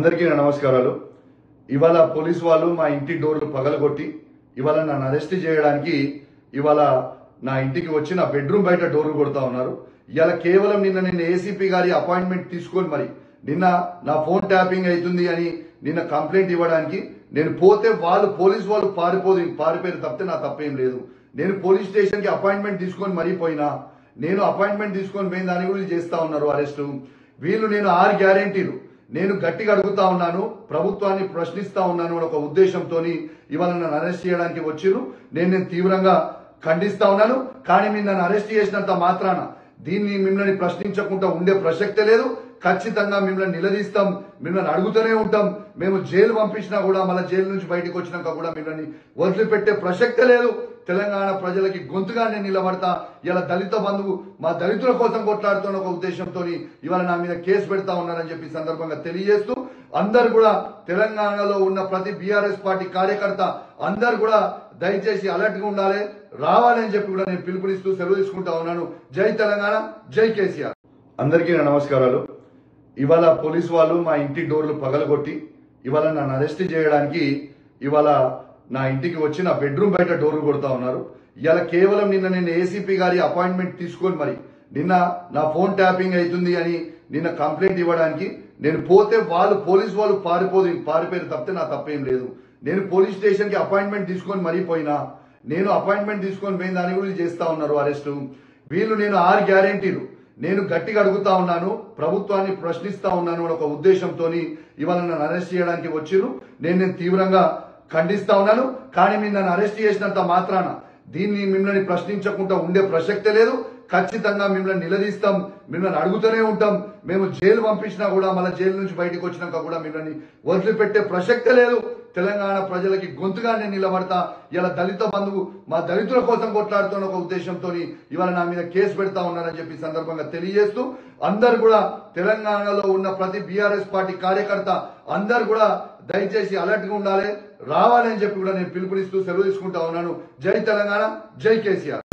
అందరికీ నా నమస్కారాలు ఇవాళ పోలీస్ వాళ్ళు మా ఇంటి డోర్లు పగలగొట్టి ఇవాళ నన్ను అరెస్ట్ చేయడానికి ఇవాళ నా ఇంటికి వచ్చి నా బెడ్రూమ్ బయట డోర్లు కొడతా ఉన్నారు ఇవాళ కేవలం నిన్న నేను ఏసీపీ గారి అపాయింట్మెంట్ తీసుకొని మరి నిన్న నా ఫోన్ ట్యాపింగ్ అవుతుంది అని నిన్న కంప్లైంట్ ఇవ్వడానికి నేను పోతే వాళ్ళు పోలీస్ వాళ్ళు పారిపోదు పారిపోయారు తప్పితే నా తప్పేం లేదు నేను పోలీస్ స్టేషన్ కి అపాయింట్మెంట్ తీసుకొని మరీ పోయినా నేను అపాయింట్మెంట్ తీసుకొని పోయిన దాని గురించి చేస్తా ఉన్నారు అరెస్టు వీళ్ళు నేను ఆరు గ్యారెంటీలు నేను గట్టిగా అడుగుతా ఉన్నాను ప్రభుత్వాన్ని ప్రశ్నిస్తా ఉన్నాను అనే ఒక ఉద్దేశంతో ఇవాళ నన్ను అరెస్ట్ చేయడానికి వచ్చిర్రు నేను నేను తీవ్రంగా ఖండిస్తా ఉన్నాను కానీ మీరు నన్ను అరెస్ట్ చేసినంత మాత్రాన దీన్ని మిమ్మల్ని ప్రశ్నించకుండా ఉండే ప్రసక్తే లేదు ఖచ్చితంగా మిమ్మల్ని నిలదీస్తాం మిమ్మల్ని అడుగుతూనే ఉంటాం మేము జైలు పంపించినా కూడా మళ్ళీ జైలు నుంచి బయటకు వచ్చినాక కూడా మిమ్మల్ని వదిలిపెట్టే ప్రసక్తే లేదు తెలంగాణ ప్రజలకి గొంతుగా నేను నిలబడతా ఇలా దళిత బంధువు మా దళితుల కోసం కొట్లాడుతున్న ఒక ఉద్దేశంతో ఇవాళ నా మీద కేసు పెడతా ఉన్నారని చెప్పి ఈ సందర్భంగా తెలియజేస్తూ అందరు కూడా తెలంగాణలో ఉన్న ప్రతి బీఆర్ఎస్ పార్టీ కార్యకర్త అందరు కూడా దయచేసి అలర్ట్ గా ఉండాలి రావాలని చెప్పి కూడా నేను పిలుపునిస్తూ సెలవు తీసుకుంటా ఉన్నాను జై తెలంగాణ జై కేసీఆర్ అందరికీ నా నమస్కారాలు ఇవాళ పోలీస్ వాళ్ళు మా ఇంటి డోర్లు పగలగొట్టి ఇవాళ నన్ను అరెస్ట్ చేయడానికి ఇవాళ నా ఇంటికి వచ్చి నా బెడ్రూమ్ బయట డోర్లు కొడతా ఉన్నారు ఇవాళ కేవలం నిన్న నేను ఏసీపీ గారి అపాయింట్మెంట్ తీసుకొని మరి నిన్న నా ఫోన్ ట్యాపింగ్ అవుతుంది అని నిన్న కంప్లైంట్ ఇవ్వడానికి నేను పోతే వాళ్ళు పోలీస్ వాళ్ళు పారిపోదు పారిపోయారు తప్పితే నా తప్పేం లేదు నేను పోలీస్ స్టేషన్ కి అపాయింట్మెంట్ తీసుకొని మరీ పోయినా నేను అపాయింట్మెంట్ తీసుకొని పోయిన దాని గురించి చేస్తా ఉన్నారు అరెస్టు వీళ్ళు నేను ఆరు గ్యారెంటీలు నేను గట్టిగా అడుగుతా ఉన్నాను ప్రభుత్వాన్ని ప్రశ్నిస్తా ఉన్నాను అనే ఒక ఉద్దేశంతో ఇవాళ నన్ను అరెస్ట్ చేయడానికి వచ్చిర్రు నేను నేను తీవ్రంగా ఖండిస్తా ఉన్నాను కానీ మీరు నన్ను అరెస్ట్ చేసినంత మాత్రాన దీన్ని మిమ్మల్ని ప్రశ్నించకుండా ఉండే ప్రసక్తే లేదు ఖచ్చితంగా మిమ్మల్ని నిలదీస్తాం మిమ్మల్ని అడుగుతూనే ఉంటాం మేము జైలు పంపించినా కూడా మళ్ళీ జైలు నుంచి బయటకు వచ్చినాక కూడా మిమ్మల్ని వదిలిపెట్టే ప్రసక్తే లేదు తెలంగాణ ప్రజలకి గొంతుగా నేను నిలబడతా ఇలా దళిత బంధువు మా దళితుల కోసం కొట్లాడుతున్న ఒక ఉద్దేశంతో ఇవాళ నా మీద కేసు పెడతా ఉన్నారని చెప్పి ఈ సందర్భంగా తెలియజేస్తూ అందరు కూడా తెలంగాణలో ఉన్న ప్రతి బీఆర్ఎస్ పార్టీ కార్యకర్త అందరు కూడా దయచేసి అలర్ట్ గా ఉండాలి రావాలని చెప్పి కూడా నేను పిలుపునిస్తూ సెలవు తీసుకుంటా ఉన్నాను జై తెలంగాణ జై కేసీఆర్